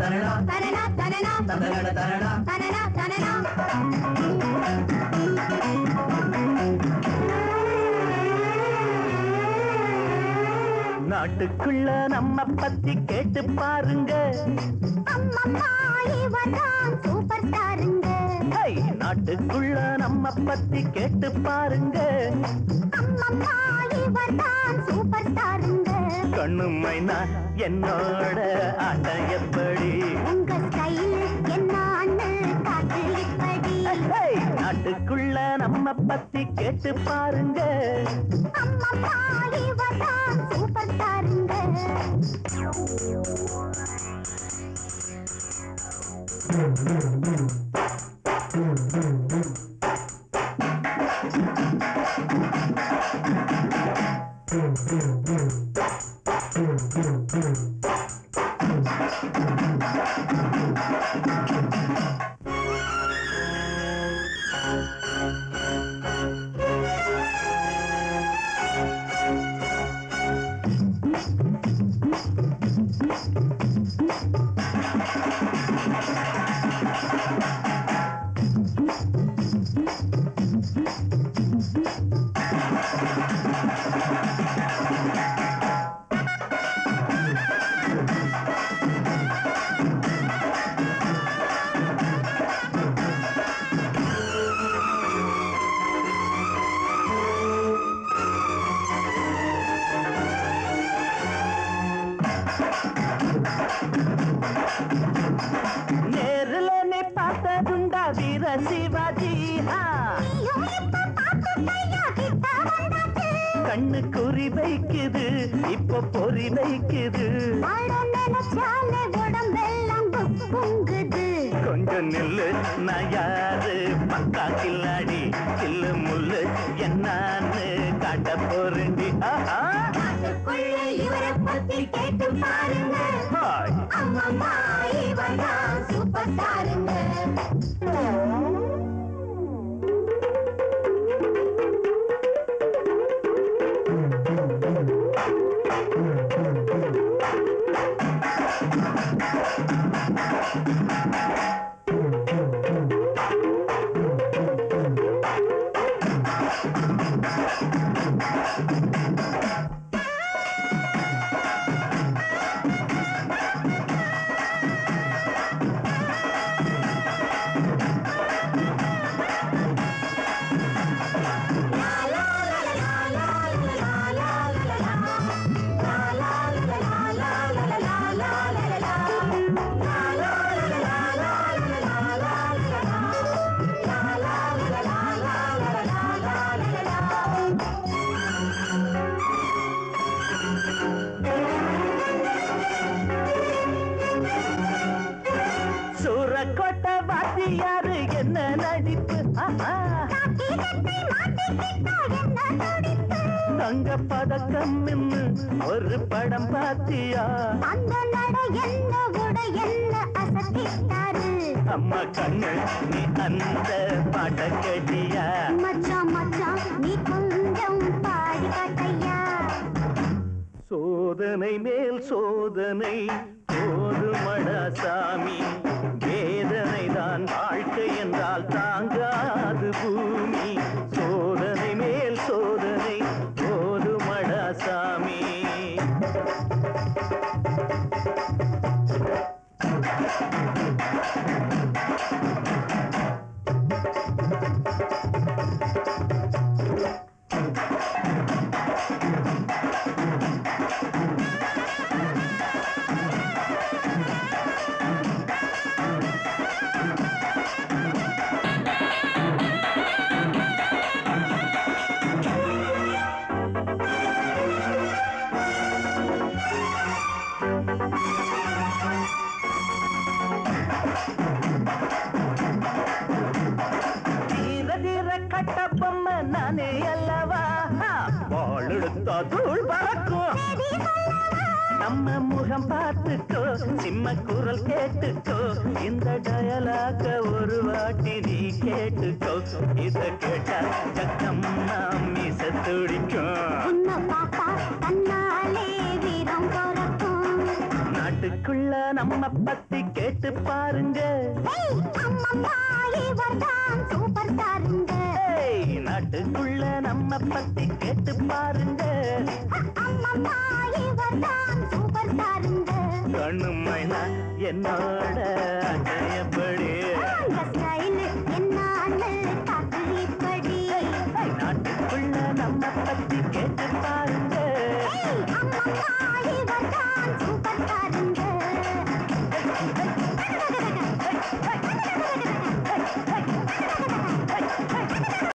தனனா தனனா தனனா தனனா தனனா தனனா தனனா நாட்டுக்குள்ள நம்ம பத்தி கேட்டு பாருங்க அம்மம்மா இவர்தான் சூப்பர் ஸ்டாருங்க ஹை, நாட்டுக்குள்ள நம்ம பத்தி கேட்டு பாருங்க அம்மம்மா இவர்தான் சூப்பர் ஸ்டாருங்க கண்ணு மைனா என்னோட ஆட்டம் எப்படி உங்க ஸ்டைல் என்னான்னு காட்டு இப்படி ஹை, நாட்டுக்குள்ள நம்ம பத்தி கேட்டு பாருங்க அம்மம்மா இவர்தான் சூப்பர் ஸ்டாருங்க நேருல நீ பார்த்ததுண்டா வீர சிவாஜி ஆ. நீயும் இப்ப பார்த்துட்டயா கிட்ட வந்தாச்சு கண்ணு குறி வைக்குது இப்ப பொறி வைக்குது அட நினைச்சாலே உடம்பெல்லாம் புக் பொங்குது கொஞ்சம் நில்லு நான் யாரு பக்கா கில்லாடி கில்லு முள்ளு என்னான்னு காட்ட போறேன்டி ஆஹா. நாட்டுக்குள்ள இவரை பத்தி கேட்டு பாருங்க ஹாய். அம்மம்மா இவர்தான் சூப்பர் ஸ்டாருங்க சூரக்கோட்டை வாத்தியாரு என்ன நடிப்பு ஆஹா. தங்க பதக்கம் நின்னு ஒரு படம் பாத்தியா அந்த நட என்ன உட என்ன அசத்திட்டாரு அம்மா கண்ணு நீ அந்த பாட்ட கேட்டியா மச்சான் மச்சான் நீ கொஞ்சம் பாடி காட்டையா சோதனை மேல் சோதனை போதுமடா சாமி வேதனை தான் வாழ்க்கை என்றால் தாங்காது பூமி சோதனை மேல் சோதனை போதுமடா சாமி தீர தீர கட்ட பொம்மை நானே அல்லவா வாழெடுத்தா தூள் பறக்கும் நம்ம முகம் பார்த்துக்கோ சிம்ம குரல் கேட்டுக்கோ இந்த டயலாக ஒரு வாட்டி நீ கேட்டுக்கோ இத கேட்டா சக்கம் நாம் மீச துடிக்கும் உன்னை பார்த்தா தன்னாலே வீரம் பிறக்கும் நாட்டுக்குள்ள நம்ம நம்ம பத்தி கேட்டு பாருங்க ஏய், அம்மம்மா, இவர்தான் சூப்பர் ஸ்டாருங்க. ஏய், நாட்டுக்குள்ள நம்ம பத்தி கேட்டு பாருங்க அம்மம்மா, இவர்தான் சூப்பர் ஸ்டாருங்க. கண்ணு மைனா என்னோட அஜயப்படி